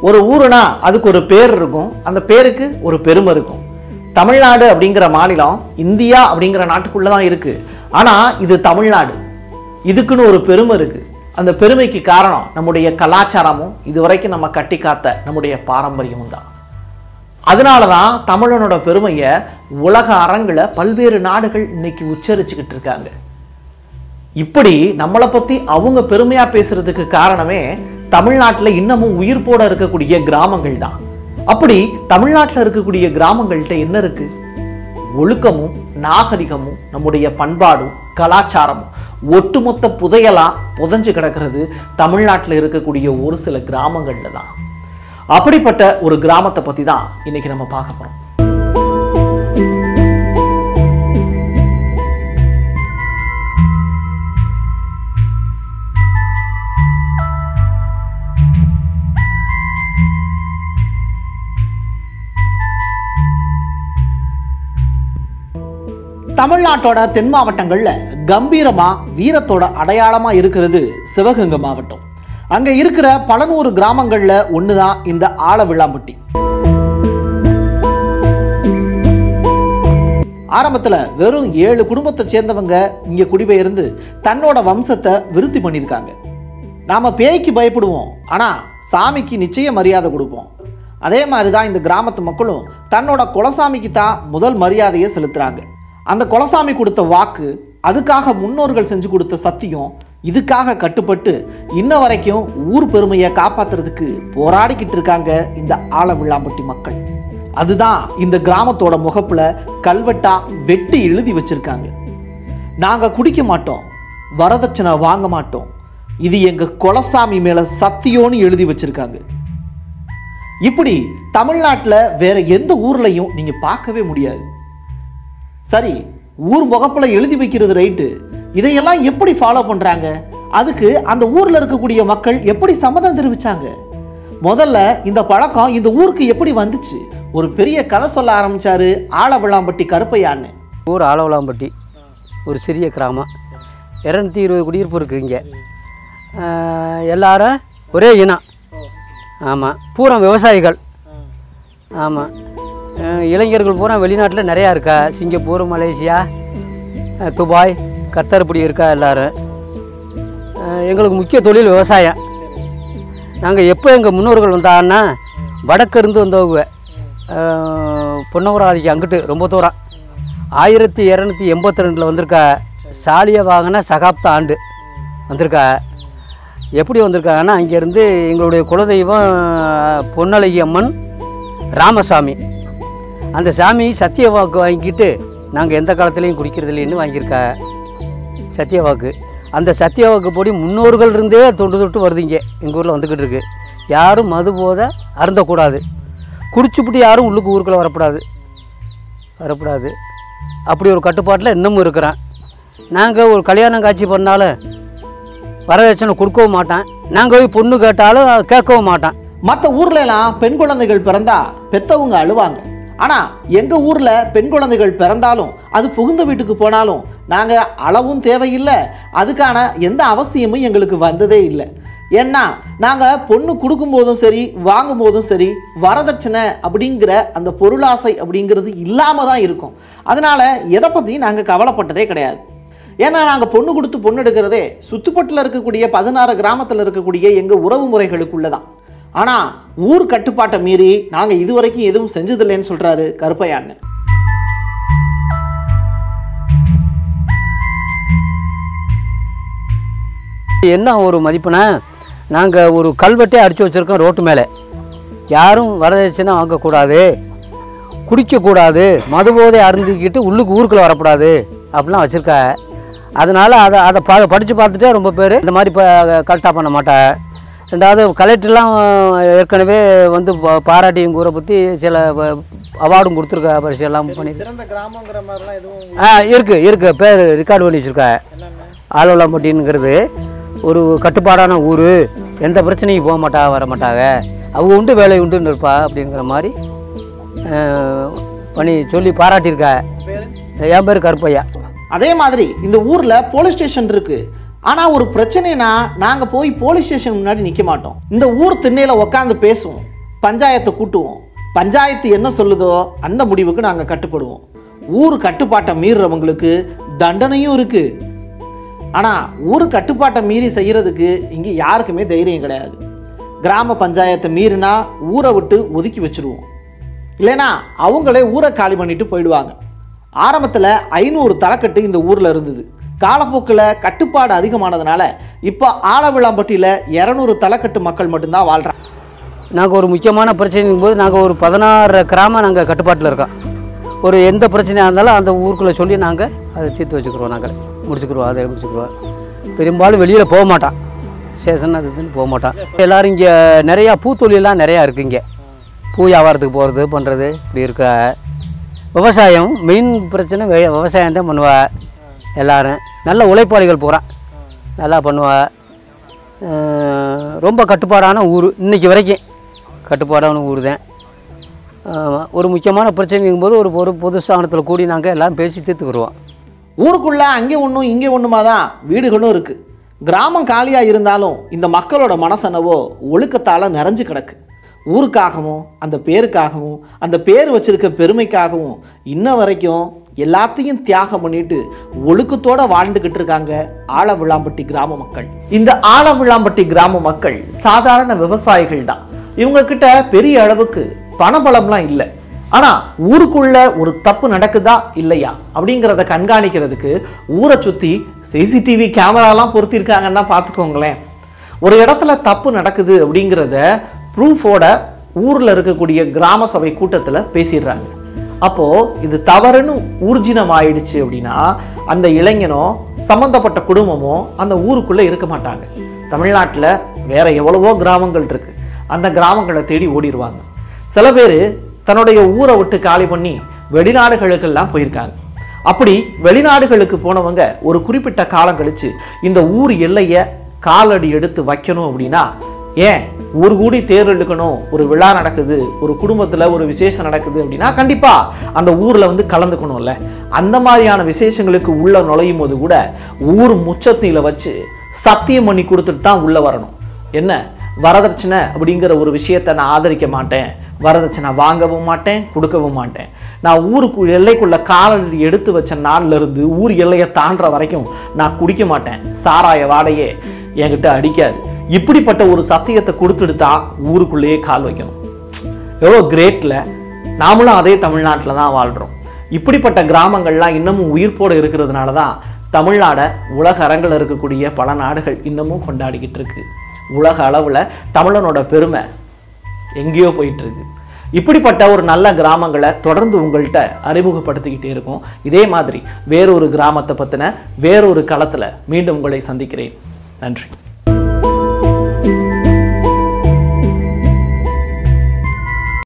ஒரு ஊருனா அதுக்கு ஒரு பேர் இருக்கும் அந்த பேருக்கு ஒரு பெருமை இருக்கும் தமிழ்நாடு அப்படிங்கிற மாநிலம் இந்தியா அப்படிங்கிற நாட்டுக்குள்ள தான் இருக்கு ஆனா இது தமிழ்நாடு இதுக்குன்னு ஒரு பெருமை இருக்கு அந்த பெருமைக்கு காரணம் நம்முடைய கலாச்சாரமும் இதுவரைக்கும் நம்ம கட்டி காத்த நம்முடைய பாரம்பரியமும் தான் அதனால தான் தமிழனோட பெருமையை உலக அரங்கில் பல்வேறு நாடுகள் இன்னைக்கு உச்சரிச்சுக்கிட்டு இருக்காங்க இப்படி நம்மளை பத்தி அவங்க பெருமையா பேசுறதுக்கு காரணமே தமிழ்நாட்டில் இன்னமும் உயிர்ப்போட இருக்கக்கூடிய கிராமங்கள் தான் அப்படி தமிழ்நாட்டில் இருக்கக்கூடிய கிராமங்கள்கிட்ட என்ன இருக்கு ஒழுக்கமும் நாகரிகமும் நம்முடைய பண்பாடும் கலாச்சாரமும் ஒட்டுமொத்த புதையலா புதைஞ்சு கிடக்கிறது தமிழ்நாட்டில் இருக்கக்கூடிய ஒரு சில கிராமங்கள்ல தான் அப்படிப்பட்ட ஒரு கிராமத்தை பத்தி தான் இன்னைக்கு நம்ம பார்க்க போறோம் தமிழ்நாட்டோட தென் மாவட்டங்கள்ல கம்பீரமா வீரத்தோட அடையாளமா இருக்கிறது சிவகங்கை மாவட்டம் அங்க இருக்கிற பல நூறு கிராமங்கள்ல ஒண்ணுதான் இந்த ஆலவிளாம்பட்டி ஆரம்பத்துல வெறும் ஏழு குடும்பத்தை சேர்ந்தவங்க இங்க குடிபெயர்ந்து தன்னோட வம்சத்தை விருத்தி பண்ணியிருக்காங்க நாம பேய்க்கு பயப்படுவோம் ஆனா சாமிக்கு நிச்சய மரியாதை கொடுப்போம் அதே மாதிரி தான் இந்த கிராமத்து மக்களும் தன்னோட குலசாமிக்கு தான் முதல் மரியாதையை செலுத்துறாங்க அந்த குலசாமி கொடுத்த வாக்கு அதுக்காக முன்னோர்கள் செஞ்சு கொடுத்த சத்தியம் இதுக்காக கட்டுப்பட்டு இன்ன வரைக்கும் ஊர் பெருமையை காப்பாத்துறதுக்கு போராடிக்கிட்டு இருக்காங்க இந்த ஆலவிளாம்பட்டி மக்கள் அதுதான் இந்த கிராமத்தோட முகப்புல கல்வெட்டா வெட்டி எழுதி வச்சிருக்காங்க நாங்க குடிக்க மாட்டோம் வரதட்சணை வாங்க மாட்டோம் இது எங்க குலசாமி மேல சத்தியோன்னு எழுதி வச்சிருக்காங்க இப்படி தமிழ்நாட்டில் வேற எந்த ஊர்லயும் நீங்க பார்க்கவே முடியாது சரி ஊர் முகப்புல எழுதி வைக்கிறது ரைட்டு இதையெல்லாம் எப்படி ஃபாலோ பண்றாங்க அதுக்கு அந்த ஊர்ல இருக்கக்கூடிய மக்கள் எப்படி சம்மதம் தெரிவிச்சாங்க முதல்ல இந்த பழக்கம் இந்த ஊருக்கு எப்படி வந்துச்சு ஒரு பெரிய கதை சொல்ல ஆரம்பிச்சாரு ஆலவிளாம்பட்டி கருப்பையான்னு ஊர் ஆலவலாம்பட்டி ஒரு சிறிய கிராமம் இரநூத்தி இருபது குடியிருப்பு இருக்குது இங்கே எல்லாரும் ஒரே இனம் ஆமாம் பூரா விவசாயிகள் ஆமாம் இளைஞர்கள் பூரா வெளிநாட்டில் நிறையா இருக்கா சிங்கப்பூர் மலேசியா அஹ், துபாய் கத்தர் இப்படி இருக்கா எல்லாரும் அஹ், எங்களுக்கு முக்கிய தொழில் விவசாயம் நாங்கள் எப்போ எங்கள் முன்னோர்கள் வந்தாங்கன்னா வடக்கு இருந்து வந்தவங்க அஹ், பொன்னவராதிக்கு அங்கிட்டு ரொம்ப தூரம் ஆயிரத்தி இரநூத்தி எண்பத்தி ரெண்டில் வந்திருக்கா சாலிய வாகன சகாப்த ஆண்டு வந்திருக்கா எப்படி வந்திருக்காங்கன்னா அங்கேருந்து எங்களுடைய குலதெய்வம் பொன்னழகி அம்மன் ராமசாமி அந்த சாமி சத்திய வாக்கு வாங்கிக்கிட்டு நாங்கள் எந்த காலத்துலேயும் குடிக்கிறது இல்லைன்னு வாங்கியிருக்கா சத்திய வாக்கு அந்த சத்திய வாக்கு படி முன்னோர்கள் இருந்தே தொண்டு தொட்டு வருதுங்க எங்கள் ஊரில் வந்துக்கிட்டு இருக்கு யாரும் மது போத அருந்தக்கூடாது குடிச்சுப்புட்டு யாரும் உள்ளுக்கு ஊருக்குள்ளே வரக்கூடாது வரக்கூடாது அப்படி ஒரு கட்டுப்பாட்டில் இன்னமும் இருக்கிறேன் நாங்கள் ஒரு கல்யாணம் காட்சி பண்ணாலும் வரதட்சணை கொடுக்கவும் மாட்டேன் நாங்கள் போய் பொண்ணு கேட்டாலும் கேட்கவும் மாட்டேன் மற்ற ஊர்ல எல்லாம் பெண் குழந்தைகள் பிறந்தா பெத்தவங்க அழுவாங்க ஆனா எங்க ஊர்ல பெண் குழந்தைகள் பிறந்தாலும் அது புகுந்த வீட்டுக்கு போனாலும் நாங்க அளவும் தேவையில்லை அதுக்கான எந்த அவசியமும் எங்களுக்கு வந்ததே இல்லை ஏன்னா நாங்க பொண்ணு கொடுக்கும் போதும் சரி வாங்கும் போதும் சரி வரதட்சணை அப்படிங்கிற அந்த பொருளாசை அப்படிங்கிறது இல்லாம தான் இருக்கும் அதனால எதை பத்தியும் நாங்க கவலைப்பட்டதே கிடையாது ஏன்னா நாங்கள் பொண்ணு கொடுத்து பொண்ணு எடுக்கிறதே சுத்துப்பட்டில் இருக்கக்கூடிய பதினாறு கிராமத்தில் இருக்கக்கூடிய எங்கள் உறவு முறைகளுக்குள்ள தான் ஆனால் ஊர் கட்டுப்பாட்டை மீறி நாங்கள் இதுவரைக்கும் எதுவும் செஞ்சதில்லைன்னு சொல்கிறாரு கருப்பையான்னு என்ன ஒரு மதிப்புனா நாங்கள் ஒரு கல்வெட்டே அடித்து வச்சுருக்கோம் ரோட்டு மேலே யாரும் வரதட்சணை வாங்கக்கூடாது குடிக்கக்கூடாது மதுபோதை அருந்திக்கிட்டு உள்ளுக்கு ஊருக்குள்ளே வரக்கூடாது அப்படிலாம் வச்சுருக்கா அதனால் அதை அதை ப படித்து பார்த்துட்டே ரொம்ப பேர் இந்த மாதிரி இப்போ கரெக்டாக பண்ண மாட்டேன் ரெண்டாவது கலெக்டர்லாம் ஏற்கனவே வந்து பா- பாராட்டி எங்கள் ஊரை பற்றி சில அவார்டும் கொடுத்துருக்கா பரிசு எல்லாம் பண்ணி சிறந்த கிராமங்கிற மாதிரிலாம் எதுவும் ஆ இருக்குது இருக்குது பேர் ரெக்கார்டு பண்ணி வச்சுருக்கா ஆலவலாம்பட்டிங்கிறது ஒரு கட்டுப்பாடான ஊர் எந்த பிரச்சனையும் போக மாட்டா வர மாட்டாங்க அவங்க உண்டு வேலை உண்டுன்னு இருப்பா அப்படிங்கிற மாதிரி ஆ, பண்ணி சொல்லி பாராட்டியிருக்கா என் பேர் கருப்பையா அதே மாதிரி இந்த ஊரில் போலீஸ் ஸ்டேஷன் இருக்கு ஆனால் ஒரு பிரச்சனைனா நாங்கள் போய் போலீஸ் ஸ்டேஷன் முன்னாடி நிற்க மாட்டோம் இந்த ஊர் திண்ணையில் உட்காந்து பேசுவோம் பஞ்சாயத்தை கூட்டுவோம் பஞ்சாயத்து என்ன சொல்லுதோ அந்த முடிவுக்கு நாங்கள் கட்டுப்படுவோம் ஊர் கட்டுப்பாட்டை மீறுறவங்களுக்கு தண்டனையும் இருக்குது ஆனால் ஊர் கட்டுப்பாட்டை மீறி செய்கிறதுக்கு இங்கே யாருக்குமே தைரியம் கிடையாது கிராம பஞ்சாயத்தை மீறினா ஊரை விட்டு ஒதுக்கி வச்சுருவோம் இல்லைனா அவங்களே ஊரை காலி பண்ணிட்டு போயிடுவாங்க ஆரம்பத்தில் ஐநூறு தலைக்கட்டு இந்த ஊரில் இருந்தது காலப்போக்கில் கட்டுப்பாடு அதிகமானதுனால இப்போ ஆலவிளாம்பட்டியில் இரநூறு தலைக்கட்டு மக்கள் மட்டும்தான் வாழ்கிறாங்க நாங்கள் ஒரு முக்கியமான பிரச்சனைங்கும் போது நாங்கள் ஒரு பதினாறு கிராமம் நாங்கள் கட்டுப்பாட்டில் இருக்கோம் ஒரு எந்த பிரச்சனையாக இருந்தாலும் அந்த ஊருக்குள்ளே சொல்லி நாங்கள் அதை தீர்த்து வச்சுக்கிறோம் நாங்கள் முடிச்சுக்கிறோம் அதை முடிச்சுக்கிறோம் பெரும்பாலும் வெளியில் போக மாட்டான் ஸ்டேஷன் அது இதுன்னு போக மாட்டான் எல்லோரும் இங்கே நிறையா பூத்தொழிலாம் நிறையா இருக்குது இங்கே பூ வியாபாரத்துக்கு போகிறது பண்ணுறது இப்படி இருக்க விவசாயம் மெயின் பிரச்சனை வெ- விவசாயம் தான் பண்ணுவா எல்லாரும் நல்ல உழைப்பாளிகள் பூரா நல்லா பண்ணுவா அஹ் ரொம்ப கட்டுப்பாடான ஊர் இன்னைக்கு வரைக்கும் கட்டுப்பாடான ஊர் தான் ஆமாம். ஒரு முக்கியமான பிரச்சனைங்கும் போது ஒரு ஒரு பொது ஸ்தானத்தில் கூடி நாங்கள் எல்லாம் பேசி தீர்த்துக்கிடுவோம் ஊருக்குள்ள அங்கே ஒன்றும் இங்கே ஒன்றுமா தான் வீடுகளும் இருக்குது கிராமம் காலியாக இருந்தாலும் இந்த மக்களோட மனசெனவோ ஒழுக்கத்தால் நிறைஞ்சு கிடக்கு ஊருக்காகவும் அந்த பேருக்காகவும் அந்த பேர் வச்சிருக்க பெருமைக்காகவும் இன்ன வரைக்கும் எல்லாத்தையும் தியாகம் பண்ணிட்டு ஒழுக்கத்தோட வாழ்ந்துக்கிட்டு இருக்காங்க ஆலவிளாம்பட்டி கிராம மக்கள் இந்த ஆலவிளாம்பட்டி கிராம மக்கள் சாதாரண விவசாயிகள் தான் இவங்க கிட்ட பெரிய அளவுக்கு பணபலம்லாம் இல்லை ஆனா ஊருக்குள்ள ஒரு தப்பு நடக்குதா இல்லையா அப்படிங்கிறத கண்காணிக்கிறதுக்கு ஊரை சுத்தி சிசிடிவி கேமராலாம் பொருத்திருக்காங்கன்னா பார்த்துக்கோங்களேன் ஒரு இடத்துல தப்பு நடக்குது அப்படிங்கிறத ப்ரூஃபோட ஊர்ல இருக்கக்கூடிய கிராம சபை கூட்டத்துல பேசிடுறாங்க அப்போ இது தவறுன்னு ஊர்ஜினம் ஆயிடுச்சு அப்படின்னா அந்த இளைஞனோ சம்பந்தப்பட்ட குடும்பமோ அந்த ஊருக்குள்ள இருக்க மாட்டாங்க தமிழ்நாட்டுல வேற எவ்வளவோ கிராமங்கள் இருக்கு அந்த கிராமங்களை தேடி ஓடிடுவாங்க சில பேர் தன்னுடைய ஊரை விட்டு காலி பண்ணி வெளிநாடுகளுக்கெல்லாம் போயிருக்காங்க அப்படி வெளிநாடுகளுக்கு போனவங்க ஒரு குறிப்பிட்ட காலம் கழிச்சு இந்த ஊர் எல்லையை காலடி எடுத்து வைக்கணும் அப்படின்னா ஏன் ஊர் கூடி தேர் எடுக்கணும் ஒரு விழா நடக்குது ஒரு குடும்பத்துல ஒரு விசேஷம் நடக்குது அப்படின்னா கண்டிப்பா அந்த ஊர்ல வந்து கலந்துக்கணும்ல அந்த மாதிரியான விசேஷங்களுக்கு உள்ள நுழையும் போது கூட ஊர் முச்சத்தில வச்சு சத்தியம் பண்ணி கொடுத்துட்டு தான் உள்ள வரணும் என்ன வரதட்சணை அப்படிங்கிற ஒரு விஷயத்தை நான் ஆதரிக்க மாட்டேன் வரதட்சணை வாங்கவும் மாட்டேன் கொடுக்கவும் மாட்டேன் நான் ஊருக்கு எல்லைக்குள்ள காலடி எடுத்து வச்ச நாள்ல இருந்து ஊர் எல்லையை தாண்டுற வரைக்கும் நான் குடிக்க மாட்டேன் சாராய வாடையே என்கிட்ட அடிக்காது இப்படிப்பட்ட ஒரு சத்தியத்தை கொடுத்துட்டு தான் ஊருக்குள்ளேயே கால் வைக்கணும் எவ்வளோ கிரேட்ல நாமளும் அதே தமிழ்நாட்டில் தான் வாழ்கிறோம் இப்படிப்பட்ட கிராமங்கள்லாம் இன்னமும் உயிர்ப்போடு இருக்கிறதுனால தான் தமிழ்நாடை உலக அரங்கில் இருக்கக்கூடிய பல நாடுகள் இன்னமும் கொண்டாடிக்கிட்டு இருக்கு உலக அளவில் தமிழனோட பெருமை எங்கேயோ போயிட்டு இருக்கு இப்படிப்பட்ட ஒரு நல்ல கிராமங்களை தொடர்ந்து உங்கள்கிட்ட அறிமுகப்படுத்திக்கிட்டே இருக்கும் இதே மாதிரி வேறொரு கிராமத்தை பற்றின வேறொரு களத்தில் மீண்டும் உங்களை சந்திக்கிறேன் நன்றி